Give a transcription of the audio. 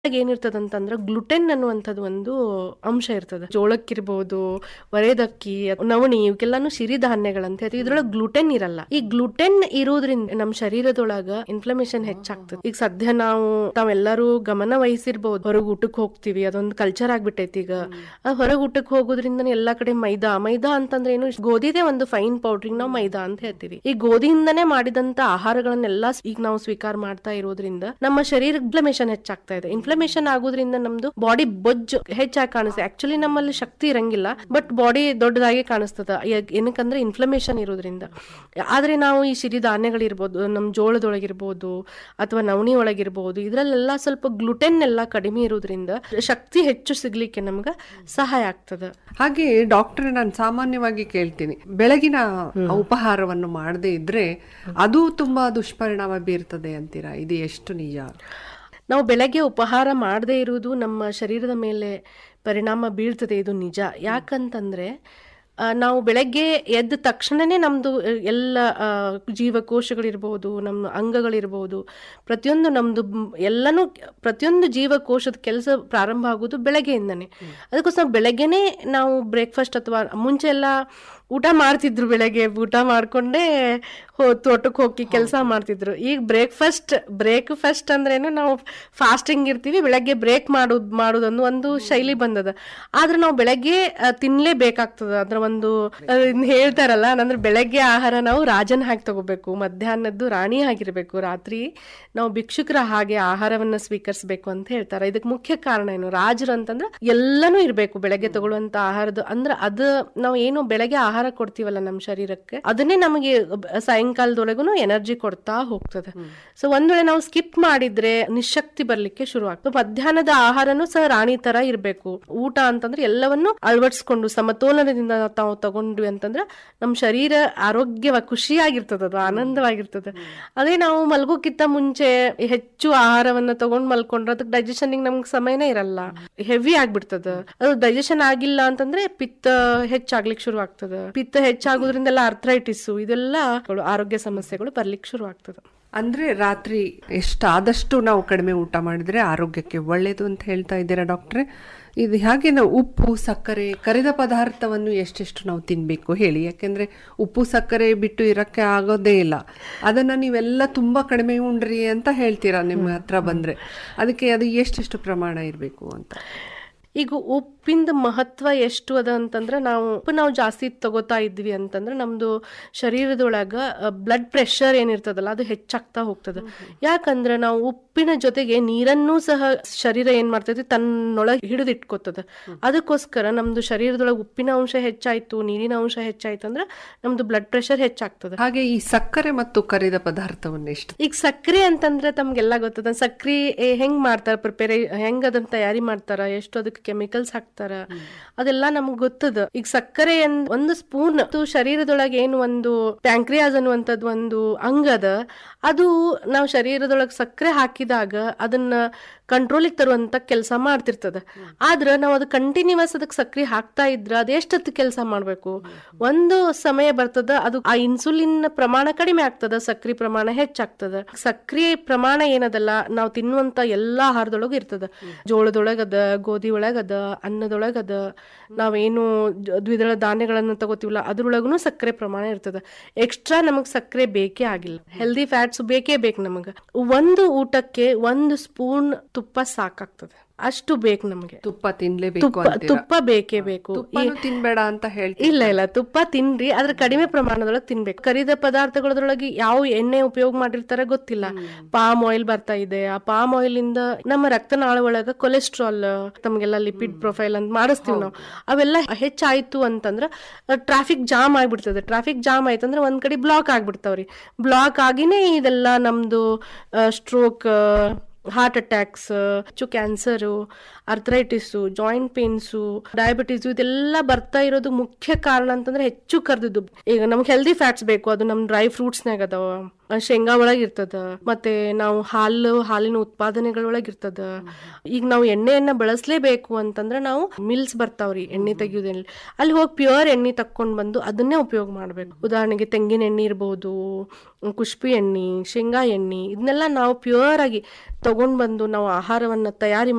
ಏನಿರ್ತದ ಅಂತಂದ್ರೆ ಗ್ಲುಟೆನ್ ಅನ್ನುವಂಥದ್ದು ಒಂದು ಅಂಶ ಇರ್ತದೆ ಜೋಳಕ್ಕಿರ್ಬೋದು ವರೆದಕ್ಕಿ ನವಣಿ ಇವಕ್ಕೆಲ್ಲಾನು ಸಿರಿಧಾನ್ಯಗಳಂತ ಹೇಳ್ತೀವಿ ಇದ್ರೊಳಗೆ ಗ್ಲುಟೆನ್ ಇರಲ್ಲ ಈ ಗ್ಲುಟೆನ್ ಇರೋದ್ರಿಂದ ನಮ್ಮ ಶರೀರದೊಳಗ ಇನ್ಫ್ಲಮೇಷನ್ ಹೆಚ್ಚಾಗ್ತದೆ ಈಗ ಸದ್ಯ ನಾವು ತಾವೆಲ್ಲರೂ ಗಮನ ವಹಿಸಿರ್ಬೋದು ಹೊರಗೆ ಊಟಕ್ಕೆ ಹೋಗ್ತೀವಿ ಅದೊಂದು ಕಲ್ಚರ್ ಆಗ್ಬಿಟ್ಟೈತಿ ಈಗ ಹೊರಗೆ ಊಟಕ್ಕೆ ಹೋಗೋದ್ರಿಂದ ಎಲ್ಲಾ ಕಡೆ ಮೈದಾ ಮೈದಾ ಅಂತಂದ್ರೆ ಏನು ಗೋಧಿದೇ ಒಂದು ಫೈನ್ ಪೌಡ್ರಿಂಗ್ ನಾವು ಮೈದಾ ಅಂತ ಹೇಳ್ತೀವಿ ಈ ಗೋಧಿಯಿಂದನೇ ಮಾಡಿದಂತ ಆಹಾರಗಳನ್ನೆಲ್ಲ ಈಗ ನಾವು ಸ್ವೀಕಾರ ಮಾಡ್ತಾ ಇರೋದ್ರಿಂದ ನಮ್ಮ ಶರೀರ ಇನ್ಫ್ಲಮೇಷನ್ ಹೆಚ್ಚಾಗ್ತಾ ಇದೆ ಇನ್ಫ್ಲಮೇಷನ್ ಆಗೋದ್ರಿಂದ ನಮ್ದು ಬಾಡಿ ಬೊಜ್ಜು ಹೆಚ್ಚಾಗಿ ಕಾಣಿಸ್ತದೆ ಆಕ್ಚುಲಿ ನಮ್ಮಲ್ಲಿ ಶಕ್ತಿ ಇರಂಗಿಲ್ಲ ಬಟ್ ಬಾಡಿ ದೊಡ್ಡದಾಗಿ ಕಾಣಿಸ್ತದ ಯಾಕ್- ಏನಕ್ಕಂದ್ರೆ ಇನ್ಫ್ಲಮೇಷನ್ ಇರೋದ್ರಿಂದ ಆದ್ರೆ ನಾವು ಈ ಸಿರಿಧಾನ್ಯಗಳಿರ್ಬೋದು ನಮ್ ಜೋಳದೊಳಗಿರ್ಬೋದು ಅಥವಾ ನವಣಿ ಒಳಗಿರ್ಬೋದು ಇದ್ರಲ್ಲೆಲ್ಲ ಸ್ವಲ್ಪ ಗ್ಲುಟೆನ್ ಎಲ್ಲ ಕಡಿಮೆ ಇರೋದ್ರಿಂದ ಶಕ್ತಿ ಹೆಚ್ಚು ಸಿಗ್ಲಿಕ್ಕೆ ನಮ್ಗೆ ಸಹಾಯ ಆಗ್ತದ ಹಾಗೆ ಡಾಕ್ಟರ್ ನಾನು ಸಾಮಾನ್ಯವಾಗಿ ಕೇಳ್ತೀನಿ ಬೆಳಗಿನ ಉಪಹಾರವನ್ನು ಮಾಡದೇ ಇದ್ರೆ ಅದು ತುಂಬಾ ದುಷ್ಪರಿಣಾಮ ಬೀರ್ತದೆ ಅಂತೀರಾ ಇದು ಎಷ್ಟು ನಿಜ ನಾವು ಬೆಳಗ್ಗೆ ಉಪಹಾರ ಮಾಡದೇ ಇರುವುದು ನಮ್ಮ ಶರೀರದ ಮೇಲೆ ಪರಿಣಾಮ ಬೀಳ್ತದೆ ಇದು ನಿಜ ಯಾಕಂತಂದ್ರೆ ಆ, ನಾವು ಬೆಳಗ್ಗೆ ಎದ್ದ ತಕ್ಷಣನೇ ನಮ್ಮದು ಎಲ್ಲ ಆ, ಜೀವಕೋಶಗಳಿರ್ಬೋದು ನಮ್ಮ ಅಂಗಗಳಿರ್ಬೋದು ಪ್ರತಿಯೊಂದು ನಮ್ಮದು ಎಲ್ಲನೂ ಪ್ರತಿಯೊಂದು ಜೀವಕೋಶದ ಕೆಲಸ ಪ್ರಾರಂಭ ಆಗೋದು ಬೆಳಗ್ಗೆಯಿಂದನೇ ಅದಕ್ಕೋಸ್ಕರ ಬೆಳಗ್ಗೆನೇ ನಾವು ಬ್ರೇಕ್ಫಾಸ್ಟ್ ಅಥವಾ ಮುಂಚೆ ಎಲ್ಲ ಊಟ ಮಾಡ್ತಿದ್ರು ಬೆಳಗ್ಗೆ ಊಟ ಮಾಡ್ಕೊಂಡೇ ಹೋ ತೋಟಕ್ಕೆ ಹೋಗಿ ಕೆಲಸ ಮಾಡ್ತಿದ್ರು ಈಗ ಬ್ರೇಕ್ಫಾಸ್ಟ್ ಬ್ರೇಕ್ಫಾಸ್ಟ್ ಅಂದ್ರೇನು ನಾವು ಫಾಸ್ಟಿಂಗ್ ಇರ್ತೀವಿ ಬೆಳಗ್ಗೆ ಬ್ರೇಕ್ ಮಾಡೋದು ಮಾಡೋದೊಂದು ಒಂದು ಶೈಲಿ ಬಂದದ ಆದ್ರೆ ನಾವು ಬೆಳಗ್ಗೆ ಆ, ತಿನ್ಲೇಬೇಕಾಗ್ತದ ಅದ್ರ ಒಂದು ಆ, ಇದ್ನ ಹೇಳ್ತಾರಲ್ಲ ಅಂದ್ರೆ ಬೆಳಗ್ಗೆ ಆಹಾರ ನಾವು ರಾಜನ ಹಾಕಿ ತಗೋಬೇಕು ಮಧ್ಯಾಹ್ನದ್ದು ರಾಣಿ ಆಗಿರ್ಬೇಕು ರಾತ್ರಿ ನಾವು ಭಿಕ್ಷುಕರ ಹಾಗೆ ಆಹಾರವನ್ನ ಸ್ವೀಕರಿಸಬೇಕು ಅಂತ ಹೇಳ್ತಾರೆ ಇದಕ್ಕೆ ಮುಖ್ಯ ಕಾರಣ ಏನು ರಾಜರು ಅಂತಂದ್ರೆ ಎಲ್ಲನೂ ಇರಬೇಕು ಬೆಳಗ್ಗೆ ತಗೊಳ್ಳುವಂತ ಆಹಾರದ ಅಂದ್ರೆ ಅದು ನಾವು ಏನು ಬೆಳಗ್ಗೆ ಆಹಾರ ಕೊಡ್ತೀವಲ್ಲ ನಮ್ಮ ಶರೀರಕ್ಕೆ ಅದನ್ನೇ ನಮಗೆ ಸಾಯಂಕಾಲದೊಳಗೂ ಎನರ್ಜಿ ಕೊಡ್ತಾ ಹೋಗ್ತದೆ ಸೊ ಒಂದ್ ವೇಳೆ ನಾವು ಸ್ಕಿಪ್ ಮಾಡಿದ್ರೆ ನಿಶಕ್ತಿ ಬರ್ಲಿಕ್ಕೆ ಶುರು ಆಗ್ತದೆ ಮಧ್ಯಾಹ್ನದ ಆಹಾರನೂ ಸಹ ರಾಣಿ ತರ ಇರಬೇಕು ಊಟ ಅಂತಂದ್ರೆ ಎಲ್ಲವನ್ನು ಅಳವಡಿಸ್ಕೊಂಡು ಸಮತೋಲನದಿಂದ ತಾವು ತಗೊಂಡ್ವಿ ಅಂತಂದ್ರೆ ನಮ್ಮ ಶರೀರ ಆರೋಗ್ಯವಾಗಿ ಖುಷಿಯಾಗಿರ್ತದೆ ಅದು ಆನಂದವಾಗಿರ್ತದೆ ಅದೇ ನಾವು ಮಲ್ಗೋಕ್ಕಿಂತ ಮುಂಚೆ ಹೆಚ್ಚು ಆಹಾರವನ್ನ ತಗೊಂಡ್ ಮಲ್ಕೊಂಡ್ರೆ ಅದಕ್ಕೆ ಡೈಜೆಷನ್ ನಮ್ಗೆ ಸಮಯನೇ ಇರಲ್ಲ ಹೆವಿ ಆಗ್ಬಿಡ್ತದ ಅದು ಡೈಜೆಷನ್ ಆಗಿಲ್ಲ ಅಂತಂದ್ರೆ ಪಿತ್ತ ಹೆಚ್ಚಾಗ್ಲಿಕ್ಕೆ ಶುರು ಆಗ್ತದ ಪಿತ್ತ ಹೆಚ್ಚಾಗೋದ್ರಿಂದ ಎಲ್ಲ ಅರ್ಥ್ರೈಟಿಸ್ ಇದೆಲ್ಲ ಆರೋಗ್ಯ ಸಮಸ್ಯೆಗಳು ಬರ್ಲಿಕ್ಕೆ ಶುರು ಆಗ್ತದ ಅಂದ್ರೆ ರಾತ್ರಿ ಎಷ್ಟಾದಷ್ಟು ನಾವು ಕಡಿಮೆ ಊಟ ಮಾಡಿದ್ರೆ ಆರೋಗ್ಯಕ್ಕೆ ಒಳ್ಳೇದು ಅಂತ ಹೇಳ್ತಾ ಇದ್ದೀರಾ ಡಾಕ್ಟ್ರೆ ಇದು ಹಾಗೆ ನಾವು ಉಪ್ಪು ಸಕ್ಕರೆ ಕರಿದ ಪದಾರ್ಥವನ್ನು ಎಷ್ಟೆಷ್ಟು ನಾವು ತಿನ್ಬೇಕು ಹೇಳಿ ಯಾಕೆಂದ್ರೆ ಉಪ್ಪು ಸಕ್ಕರೆ ಬಿಟ್ಟು ಇರಕ್ಕೆ ಆಗೋದೇ ಇಲ್ಲ ಅದನ್ನ ನೀವೆಲ್ಲ ತುಂಬಾ ಕಡಿಮೆ ಉಂಡ್ರಿ ಅಂತ ಹೇಳ್ತೀರಾ ನಿಮ್ಮ ಹತ್ರ ಬಂದ್ರೆ ಅದಕ್ಕೆ ಅದು ಎಷ್ಟೆಷ್ಟು ಪ್ರಮಾಣ ಇರಬೇಕು ಅಂತ ಈಗ ಉಪ್ಪಿಂದ ಮಹತ್ವ ಎಷ್ಟು ಅದ ಅಂತಂದ್ರೆ ನಾವು ಉಪ್ಪು ನಾವು ಜಾಸ್ತಿ ತಗೋತಾ ಇದ್ವಿ ಅಂತಂದ್ರೆ ನಮ್ದು ಶರೀರದೊಳಗ ಬ್ಲಡ್ ಪ್ರೆಷರ್ ಏನಿರ್ತದಲ್ಲ ಅದು ಹೆಚ್ಚಾಗ್ತಾ ಹೋಗ್ತದೆ ಯಾಕಂದ್ರೆ ನಾವು ಉಪ್ಪಿನ ಜೊತೆಗೆ ನೀರನ್ನೂ ಸಹ ಶರೀರ ಏನ್ ಮಾಡ್ತೈತಿ ತನ್ನೊಳಗೆ ಹಿಡಿದು ಇಟ್ಕೋತದ ಅದಕ್ಕೋಸ್ಕರ ನಮ್ದು ಶರೀರದೊಳಗೆ ಉಪ್ಪಿನ ಅಂಶ ಹೆಚ್ಚಾಯ್ತು ನೀರಿನ ಅಂಶ ಹೆಚ್ಚಾಯ್ತು ಅಂದ್ರೆ ನಮ್ದು ಬ್ಲಡ್ ಪ್ರೆಷರ್ ಹೆಚ್ಚಾಗ್ತದೆ ಹಾಗೆ ಈ ಸಕ್ಕರೆ ಮತ್ತು ಕರಿದ ಪದಾರ್ಥವನ್ನು ಎಷ್ಟು ಈಗ ಸಕ್ರೆ ಅಂತಂದ್ರೆ ತಮ್ಗೆಲ್ಲ ಗೊತ್ತದ ಸಕ್ರಿ ಏ- ಹೆಂಗ್ ಮಾಡ್ತಾರ ಪ್ರಿಪೇರ್ ಹೆಂಗ್ ಅದನ್ನ ತಯಾರಿ ಮಾಡ್ತಾರ ಎಷ್ಟು ಅದಕ್ಕೆ ಕೆಮಿಕಲ್ಸ್ ಹಾಕ್ತಾರ ಅದೆಲ್ಲ ನಮ್ಗ್ ಗೊತ್ತದ ಈಗ ಸಕ್ಕರೆ ಅಂದ್- ಒಂದು ಸ್ಪೂನ್ ಶರೀರದೊಳಗೆ ಏನು ಒಂದು ಪ್ಯಾಂಕ್ರಿಯಾಸ್ ಅನ್ನುವಂಥದ್ದು ಒಂದು ಅಂಗದ ಅದು ನಾವು ಶರೀರದೊಳಗೆ ಸಕ್ಕರೆ ಹಾಕಿದಾಗ ಅದನ್ನ ಕಂಟ್ರೋಲಿಗೆ ತರುವಂತ ಕೆಲಸ ಮಾಡ್ತಿರ್ತದ ಆದ್ರ ನಾವು ಅದು ಕಂಟಿನ್ಯೂಸ್ ಅದಕ್ಕೆ ಸಕ್ರೆ ಹಾಕ್ತಾ ಇದ್ರ ಅದು ಎಷ್ಟೊತ್ತು ಕೆಲಸ ಮಾಡ್ಬೇಕು ಒಂದು ಸಮಯ ಬರ್ತದ ಅದು ಆ ಇನ್ಸುಲಿನ್ ಪ್ರಮಾಣ ಕಡಿಮೆ ಆಗ್ತದ ಸಕ್ರಿ ಪ್ರಮಾಣ ಹೆಚ್ಚಾಗ್ತದ ಸಕ್ರಿ ಪ್ರಮಾಣ ಏನದಲ್ಲ ನಾವು ತಿನ್ನುವಂತ ಎಲ್ಲಾ ಆಹಾರದೊಳಗೂ ಇರ್ತದ ಜೋಳದೊಳಗದ ಗೋಧಿ ಒಳಗದ ಅನ್ನದೊಳಗದ ನಾವೇನು ಜ- ದ್ವಿದಳ ಧಾನ್ಯಗಳನ್ನು ತಗೋತೀವಲ್ಲ ಅದ್ರೊಳಗೂ ಸಕ್ಕರೆ ಪ್ರಮಾಣ ಇರ್ತದ ಎಕ್ಸ್ಟ್ರಾ ನಮಗ್ ಸಕ್ಕರೆ ಬೇಕೇ ಆಗಿಲ್ಲ ಹೆಲ್ದಿ ಫ್ಯಾಟ್ಸ್ ಬೇಕೇ ಬೇಕು ನಮಗ ಒಂದು ಊಟಕ್ಕೆ ಒಂದು ಸ್ಪೂನ್ ತುಪ್ಪ ಸಾಕಾಗ್ತದೆ ಅಷ್ಟು ಬೇಕು ನಮಗೆ ತುಪ್ಪ ತಿನ್ಲೇಬೇಕು ತುಪ್ಪ ಅಂತೀರಾ ತುಪ್ಪ ಬೇಕೇ ಬೇಕು ತುಪ್ಪನೂ ತಿನ್ಬೇಡ ಅಂತ ಹೇಳ್ತೀವಿ ಇಲ್ಲ ಇಲ್ಲ ತುಪ್ಪ ತಿನ್ರಿ ಆದ್ರೆ ಕಡಿಮೆ ಪ್ರಮಾಣದೊಳಗೆ ತಿನ್ಬೇಕು ಕರಿದ ಪದಾರ್ಥಗಳದ್ರೊಳಗೆ ಯಾವ ಎಣ್ಣೆ ಉಪಯೋಗ ಮಾಡಿರ್ತಾರ ಗೊತ್ತಿಲ್ಲ ಪಾಮ್ ಆಯಿಲ್ ಬರ್ತಾ ಇದೆ ಆ ಪಾಮ್ ಆಯಿಲ್ ಇಂದ ನಮ್ಮ ರಕ್ತನಾಳ ಒಳಗ ಕೊಲೆಸ್ಟ್ರಾಲ್ ತಮ್ಗೆಲ್ಲ ಲಿಪಿಡ್ ಪ್ರೊಫೈಲ್ ಅಂತ ಮಾಡಿಸ್ತೀವಿ ನಾವು ಅವೆಲ್ಲ ಹೆಚ್ಚಾಯ್ತು ಅಂತಂದ್ರ ಟ್ರಾಫಿಕ್ ಜಾಮ್ ಆಗ್ಬಿಡ್ತದೆ ಟ್ರಾಫಿಕ್ ಜಾಮ್ ಆಯ್ತಂದ್ರೆ ಒಂದ್ ಕಡೆ ಬ್ಲಾಕ್ ಆಗ್ಬಿಡ್ತಾವ್ರಿ ಬ್ಲಾಕ್ ಆಗಿನೇ ಇದೆಲ್ಲ ನಮ್ದು ಸ್ಟ್ರೋಕ್ ಹಾರ್ಟ್ ಅಟ್ಯಾಕ್ಸ್ ಹೆಚ್ಚು cancer arthritis joint pains diabetes ಇದೆಲ್ಲ ಬರ್ತಾ ಇರೋದು ಮುಖ್ಯ ಕಾರಣ ಅಂತಂದ್ರೆ ಹೆಚ್ಚು ಕರ್ದಿದ್ದು ಈಗ ನಮ್ಗೆ ಹೆಲ್ದಿ ಫ್ಯಾಟ್ಸ್ ಬೇಕು ಅದು ನಮ್ ಡ್ರೈ ಫ್ರೂಟ್ಸ್ನಾಗ ಅದಾವ ಆ ಶೇಂಗಾ ಒಳಗ್ ಇರ್ತದ ಮತ್ತೆ ನಾವು ಹಾಲು ಹಾಲಿನ ಉತ್ಪಾದನೆಗಳೊಳಗ್ ಇರ್ತದ ಈಗ ನಾವು ಎಣ್ಣೆಯನ್ನ ಬಳಸಲೇಬೇಕು ಅಂತಂದ್ರೆ ನಾವು ಮಿಲ್ಸ್ ಬರ್ತಾವ್ರಿ ಎಣ್ಣೆ ತೆಗಿಯೋದ್ರಲ್ಲಿ ಅಲ್ಲಿ ಹೋಗಿ ಪ್ಯೂರ್ ಎಣ್ಣೆ ತಕ್ಕೊಂಡ್ ಬಂದು ಅದನ್ನೇ ಉಪಯೋಗ ಮಾಡ್ಬೇಕು ಉದಾಹರಣೆಗೆ ತೆಂಗಿನ ಎಣ್ಣೆ ಇರ್ಬೋದು ಕುಷ್ಪಿ ಎಣ್ಣೆ ಶೇಂಗಾ ಎಣ್ಣೆ ಇದನ್ನೆಲ್ಲ ನಾವು ಪ್ಯೂರ್ ಆಗಿ ತಗೊಂಡ್ ಬಂದು ನಾವು ಆಹಾರವನ್ನ ತಯಾರಿ